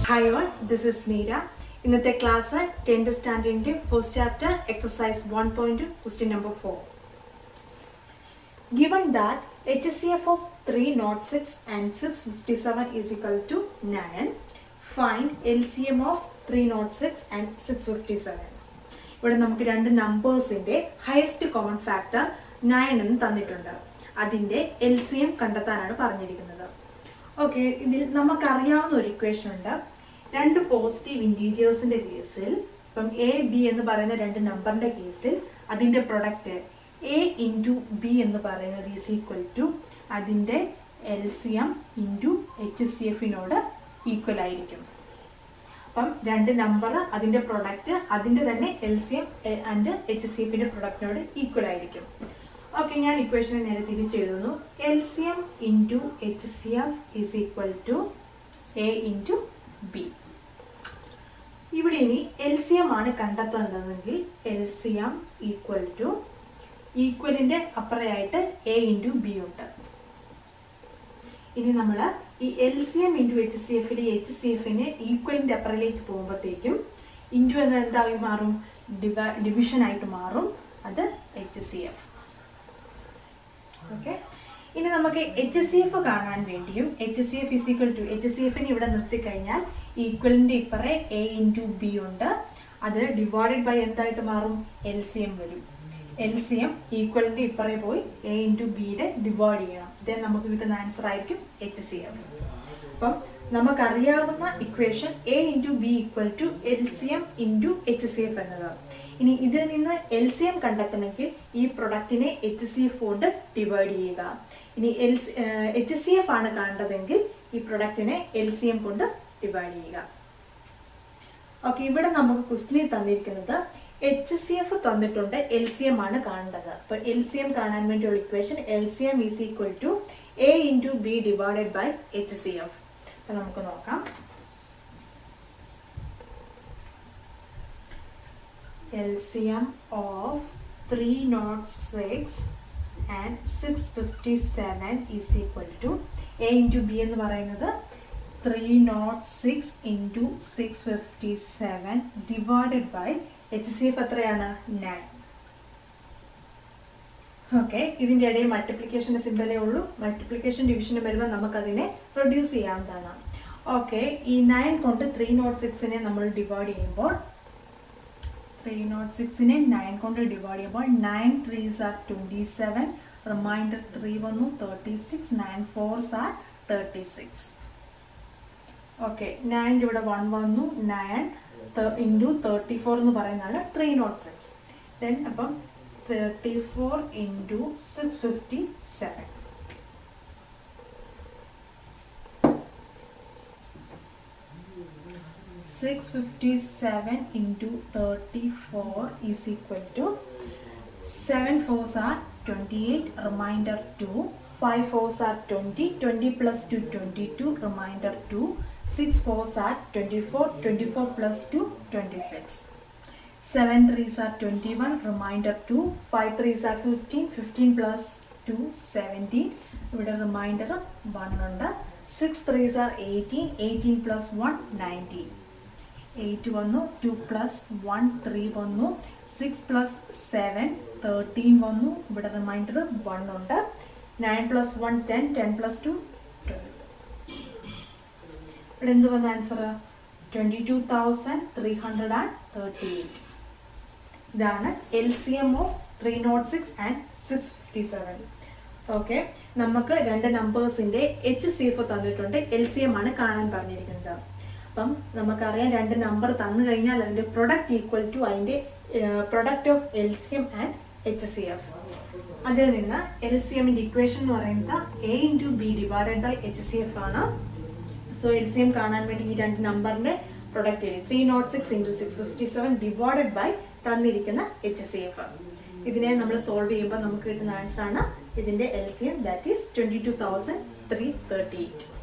Hi all this is Meera ഇന്നത്തെ class tenth സ്റ്റാൻഡേർഡിന്റെ first chapter exercise one point question number four Given that HCF of 306 and 657 is equal to 9, find LCM of 306 and 657. ഇവിടെ നമുക്ക് രണ്ട് നമ്പേഴ്സിന്റെ highest common factor nine എന്ന് തന്നിട്ടുണ്ട് അതിന്റെ L C M കണ്ടെത്താനാണ് പറഞ്ഞിരിക്കുന്നത് ഓക്കെ ഇതിൽ നമുക്കറിയാവുന്ന ഒരു ഇക്വേഷൻ ഉണ്ട് രണ്ട് പോസിറ്റീവ് ഇൻറ്റീരിയേഴ്സിന്റെ കേസിൽ ഇപ്പം എ ബി എന്ന് പറയുന്ന രണ്ട് നമ്പറിന്റെ കേസിൽ അതിന്റെ പ്രൊഡക്റ്റ് എ ഇൻറ്റു ബി എന്ന് പറയുന്നത് ഈസ് ഈക്വൽ ടു അതിൻ്റെ L C M into H C എഫിനോട് ഈക്വൽ ആയിരിക്കും അപ്പം രണ്ട് നമ്പർ അതിൻ്റെ പ്രൊഡക്റ്റ് അതിൻ്റെ തന്നെ L C M and H C എഫിൻ്റെ പ്രൊഡക്റ്റിനോട് ഈക്വൽ ആയിരിക്കും ഓക്കെ ഞാൻ ഇക്വേഷനെ നേരെ തിരിച്ചെഴുതുന്നു L C M into H C F is equal to A into B ഇവിടെ ഇനി എൽ സി എം ആണ് കണ്ടെത്തേണ്ടതെങ്കിൽ L C M equal to ഈക്വലിന്റെ അപ്പുറയായിട്ട് എ ഇൻറ്റു ബി ഉണ്ട് ഇനി നമ്മൾ ഈ L C M into H C എഫിലെ എച്ച് സി എഫിന് ഈക്വലിന്റെ അപ്പുറയിലേക്ക് പോകുമ്പോഴത്തേക്കും ഇൻറ്റു എന്ന എന്തായി മാറും ഡിവ ഡിവിഷൻ ആയിട്ട് മാറും അത് എച്ച് സി എഫ് ഓക്കെ ഇനി നമുക്ക് എച്ച് സി എഫ് കാണാൻ വേണ്ടിയും H C F is equal to H C എഫിന് ഇവിടെ നിർത്തിക്കഴിഞ്ഞാൽ ഈക്വലിന്റെ ഇപ്പറേ എ ഇൻറ്റു ബി ഉണ്ട് അത് ഡിവൈഡഡ് ബൈ എന്തായിട്ട് മാറും എൽ സി എം വരും എൽ സി എം ഈക്വലിന്റെ ഇപ്പറേ പോയി എ ഇൻറ്റു ബിയുടെ ഡിവൈഡ് ചെയ്യണം ഇത് നമുക്ക് കിട്ടുന്ന ആൻസർ ആയിരിക്കും എച്ച് സി എം അപ്പം നമുക്കറിയാവുന്ന equation A into B equal to L C M into H C F എന്നത് ഇനി ഇതിൽ നിന്ന് എൽ സി എം കണ്ടെത്തണമെങ്കിൽ ഈ പ്രൊഡക്റ്റിനെ എച്ച് സി എഫ് കൊണ്ട് ഡിവൈഡ് ചെയ്യുക ഇനി എൽ എച്ച് സി എഫ് ആണ് കാണേണ്ടതെങ്കിൽ ഈ പ്രൊഡക്റ്റിനെ എൽ സി എം കൊണ്ട് ഡിവൈഡ് ചെയ്യുക ഓക്കെ ഇവിടെ നമുക്ക് ക്വസ്റ്റിനിൽ തന്നിരിക്കുന്നത് എച്ച് സി എഫ് തന്നിട്ടുണ്ട് എൽ സി എം ആണ് കാണേണ്ടത് അപ്പൊ എൽ സി എം കാണാൻ വേണ്ടിയുള്ള equation L C M is equal to A into B divided by H C F അപ്പൊ നമുക്ക് നോക്കാം L C M of three nought six and six fifty seven is equal to A into B എന്ന് പറയുന്നത് three nought six into six fifty seven divided by H C F എത്രയാണ് nine okay ഇതിൻ്റെ ഇടയിൽ മൾട്ടിപ്ലിക്കേഷൻ്റെ സിമ്പലേ ഉള്ളൂ multiplication ഡിവിഷന് വരുമ്പോൾ നമുക്കതിനെ reduce ചെയ്യാവുന്നതാണ് okay ഈ നയൻ കൊണ്ട് ത്രീ നോട്ട് സിക്സിനെ നമ്മൾ ഡിവൈഡ് ചെയ്യുമ്പോൾ ത്രീ നോട്ട് സിക്സിനെ നയൻ കൊണ്ട് ഡിവൈഡ് ചെയ്യുമ്പോൾ nine threes are twenty seven remainder three വന്നു thirty six nine fours are thirty six okay നയൻ്റെ ഇവിടെ വൺ വന്നു നയൻ ഇൻറ്റു തേർട്ടി ഫോർ എന്ന് പറയുന്നതാണ് ത്രീ നോട്ട് സിക്സ് ദെൻ അപ്പം thirty four into six fifty seven six fifty seven into thirty four is equal to seven fours are twenty eight remainder two five fours are twenty twenty plus two twenty two remainder two 6 4s are 24, 24 plus 2, 26. 7 3s are 21, remainder 2, 5 3s are 15, 15 plus 2, 17, ഇവിടെ remainder one ഉണ്ട് six threes are eighteen eighteen plus one nineteen eight വന്നു two plus one three വന്നു six plus seven thirteen വന്നു ഇവിടെ remainder one ഉണ്ട് nine plus one ten ten plus two twelve ഇവിടെ എന്ത് വന്ന answer twenty two thousand three hundred and thirty eight ഇതാണ് L C M of three nought six and six fifty seven okay നമുക്ക് രണ്ട് നമ്പേഴ്സിന്റെ H C F തന്നിട്ടുണ്ട് L C M ആണ് കാണാൻ പറഞ്ഞിരിക്കുന്നത് അപ്പം നമുക്കറിയാം രണ്ട് നമ്പർ തന്നു കഴിഞ്ഞാൽ അതിന്റെ പ്രൊഡക്റ്റ് ഈക്വൽ ടു അതിന്റെ product of L C M and H C F അതിൽ നിന്ന് എൽ സി എമ്മിന്റെ ഇക്വേഷൻ എന്ന് പറയുന്നത് A into B divided by H C F ആണ് സോ എൽ സി എം കാണാൻ വേണ്ടി ഈ രണ്ട് നമ്പറിന്റെ പ്രൊഡക്റ്റ് എഴുതി three nought six into six fifty seven divided by തന്നിരിക്കുന്ന എച്ച് സി എഫ് ഇതിനെ നമ്മൾ സോൾവ് ചെയ്യുമ്പോൾ നമുക്ക് കിട്ടുന്ന ആൻസർ ആണ് ഇതിന്റെ L C M that is twenty two thousand three thirty eight